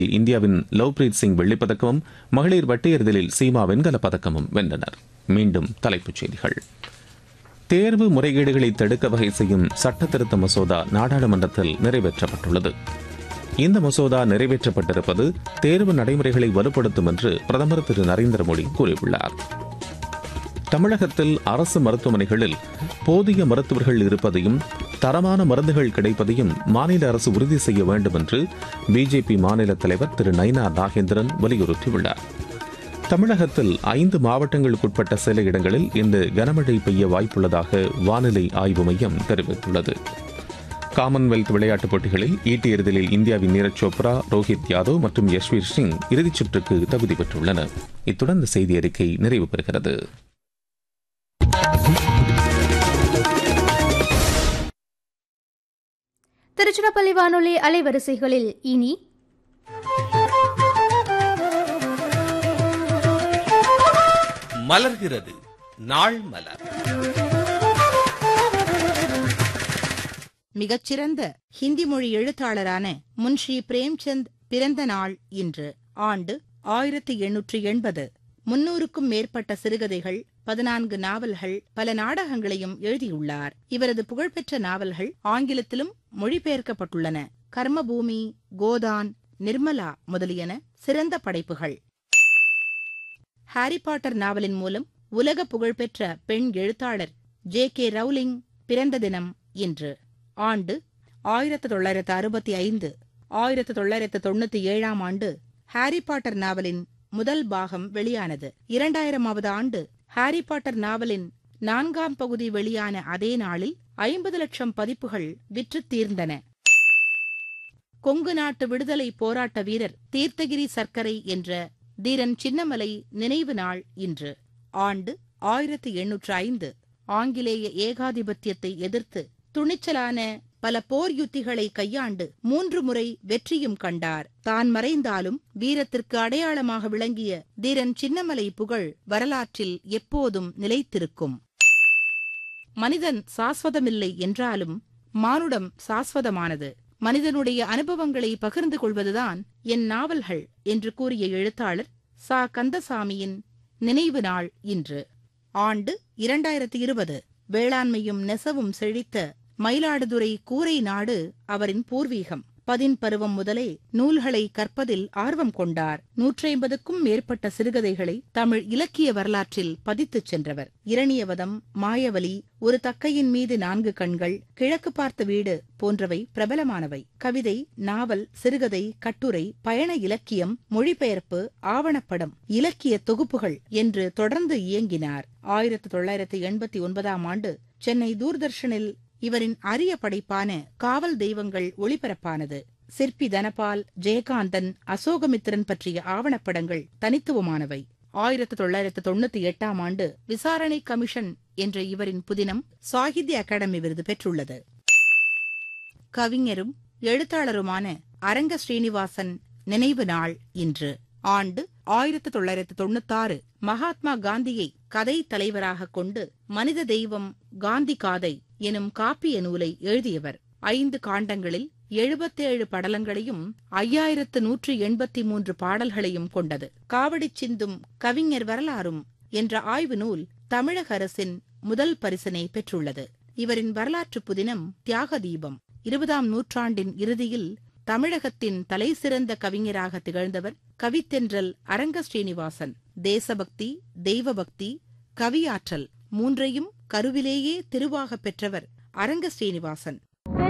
இந்தியாவின் லவ்பிரீத் சிங் வெள்ளிப்பதக்கமும் மகளிர் வட்டையெறிதலில் சீமா வெண்கலப் பதக்கமும் வென்றனர் மீண்டும் தலைப்புச் செய்திகள் தேர்வு முறைகேடுகளை தடுக்க வகை செய்யும் சட்ட திருத்த மசோதா நாடாளுமன்றத்தில் நிறைவேற்றப்பட்டுள்ளது இந்த மசோதா நிறைவேற்றப்பட்டிருப்பது தேர்வு நடைமுறைகளை வலுப்படுத்தும் என்று பிரதமர் திரு நரேந்திர மோடி கூறியுள்ளார் தமிழகத்தில் அரசு மருத்துவமனைகளில் போதிய மருத்துவர்கள் இருப்பதையும் தரமான மருந்துகள் கிடைப்பதையும் மாநில அரசு உறுதி செய்ய வேண்டும் என்று பிஜேபி மாநில தலைவர் திரு நைனா நாகேந்திரன் வலியுறுத்தியுள்ளார் தமிழகத்தில் ஐந்து மாவட்டங்களுக்குட்பட்ட சில இடங்களில் இன்று கனமழை பெய்ய வாய்ப்புள்ளதாக வானிலை ஆய்வு மையம் தெரிவித்துள்ளது காமன்வெல்த் விளையாட்டுப் போட்டிகளில் ஈட்டி எறிதலில் இந்தியாவின் நீரஜ் சோப்ரா ரோஹித் யாதவ் மற்றும் யஷ்வீர் சிங் இறுதிச் சுற்றுக்கு தகுதி பெற்றுள்ளனர் இத்துடன் இந்த செய்தி அறிக்கை நிறைவு பெறுகிறது திருச்சிராப்பள்ளி வானொலி அலைவரிசைகளில் இனி மலர்கிறது நாள் மலர் மிகச்சிறந்த ஹிந்தி மொழி எழுத்தாளரான முன்ஷி பிரேம்சந்த் பிறந்த நாள் இன்று ஆண்டு ஆயிரத்தி எண்ணூற்று எண்பது முன்னூறுக்கும் மேற்பட்ட சிறுகதைகள் பதினான்கு நாவல்கள் பல நாடகங்களையும் எழுதியுள்ளார் இவரது புகழ்பெற்ற நாவல்கள் ஆங்கிலத்திலும் மொழிபெயர்க்கப்பட்டுள்ளன கர்மபூமி கோதான் நிர்மலா முதலியன சிறந்த படைப்புகள் ஹாரி பாட்டர் நாவலின் மூலம் உலக புகழ்பெற்ற பெண் எழுத்தாளர் ஜே கே ரவுலிங் பிறந்த தினம் இன்று ஆண்டு ஆயிரத்து தொள்ளாயிரத்து அறுபத்தி ஐந்து ஆயிரத்து தொள்ளாயிரத்து தொண்ணூத்தி ஏழாம் ஆண்டு ஹாரி பாட்டர் நாவலின் முதல் பாகம் வெளியானது இரண்டாயிரமாவது ஆண்டு ஹாரி பாட்டர் நாவலின் நான்காம் பகுதி வெளியான அதே நாளில் ஐம்பது லட்சம் பதிப்புகள் விற்றுத் தீர்ந்தன கொங்கு நாட்டு விடுதலை போராட்ட வீரர் தீர்த்தகிரி சர்க்கரை என்ற தீரன் சின்னமலை நினைவு நாள் இன்று ஆண்டு ஆயிரத்து எண்ணூற்று ஐந்து ஆங்கிலேய ஏகாதிபத்தியத்தை எதிர்த்து துணிச்சலான பல போர் யுத்திகளை கையாண்டு மூன்று முறை வெற்றியும் கண்டார் தான் மறைந்தாலும் வீரத்திற்கு அடையாளமாக விளங்கிய தீரன் சின்னமலை புகழ் வரலாற்றில் எப்போதும் நிலைத்திருக்கும் மனிதன் சாஸ்வதமில்லை என்றாலும் மானுடம் சாஸ்வதமானது மனிதனுடைய அனுபவங்களை பகிர்ந்து கொள்வதுதான் என் நாவல்கள் என்று கூறிய எழுத்தாளர் சா கந்தசாமியின் நினைவு நாள் இன்று ஆண்டு இரண்டாயிரத்தி இருபது வேளாண்மையும் நெசவும் செழித்த மயிலாடுதுறை கூரை நாடு அவரின் பூர்வீகம் பதின் பருவம் முதலே நூல்களை கற்பதில் ஆர்வம் கொண்டார் நூற்றைம்பதுக்கும் மேற்பட்ட சிறுகதைகளை தமிழ் இலக்கிய வரலாற்றில் பதித்துச் சென்றவர் இரணியவதம் மாயவலி ஒரு தக்கையின் மீது நான்கு கண்கள் கிழக்கு பார்த்த வீடு போன்றவை பிரபலமானவை கவிதை நாவல் சிறுகதை கட்டுரை பயண இலக்கியம் மொழிபெயர்ப்பு ஆவணப்படம் இலக்கிய தொகுப்புகள் என்று தொடர்ந்து இயங்கினார் ஆயிரத்து தொள்ளாயிரத்து எண்பத்தி ஒன்பதாம் ஆண்டு சென்னை தூர்தர்ஷனில் இவரின் அரிய படைப்பான காவல் தெய்வங்கள் ஒளிபரப்பானது சிற்பி தனபால் ஜெயகாந்தன் அசோகமித்திரன் பற்றிய ஆவணப்படங்கள் தனித்துவமானவை ஆயிரத்து தொள்ளாயிரத்து தொண்ணூத்தி எட்டாம் ஆண்டு விசாரணை கமிஷன் என்ற இவரின் புதினம் சாகித்ய அகாடமி விருது பெற்றுள்ளது கவிஞரும் எழுத்தாளருமான அரங்க ஸ்ரீனிவாசன் நினைவு நாள் இன்று ஆண்டு ஆயிரத்து தொள்ளாயிரத்து தொண்ணூத்தாறு மகாத்மா காந்தியை கதை தலைவராக கொண்டு மனித தெய்வம் காந்தி காதை எனும் காப்பிய நூலை எழுதியவர் ஐந்து காண்டங்களில் எழுபத்தேழு படலங்களையும் ஐயாயிரத்து நூற்று எண்பத்தி மூன்று பாடல்களையும் கொண்டது காவடி சிந்தும் கவிஞர் வரலாறும் என்ற ஆய்வு நூல் தமிழக அரசின் முதல் பரிசினை பெற்றுள்ளது இவரின் வரலாற்று புதினம் தியாக தீபம் இருபதாம் நூற்றாண்டின் இறுதியில் தமிழகத்தின் தலைசிறந்த கவிஞராக திகழ்ந்தவர் கவித்தென்றல் அரங்க ஸ்ரீனிவாசன் தேசபக்தி தெய்வபக்தி கவியாற்றல் மூன்றையும் கருவிலேயே திருவாக பெற்றவர் அரங்க ஸ்ரீனிவாசன்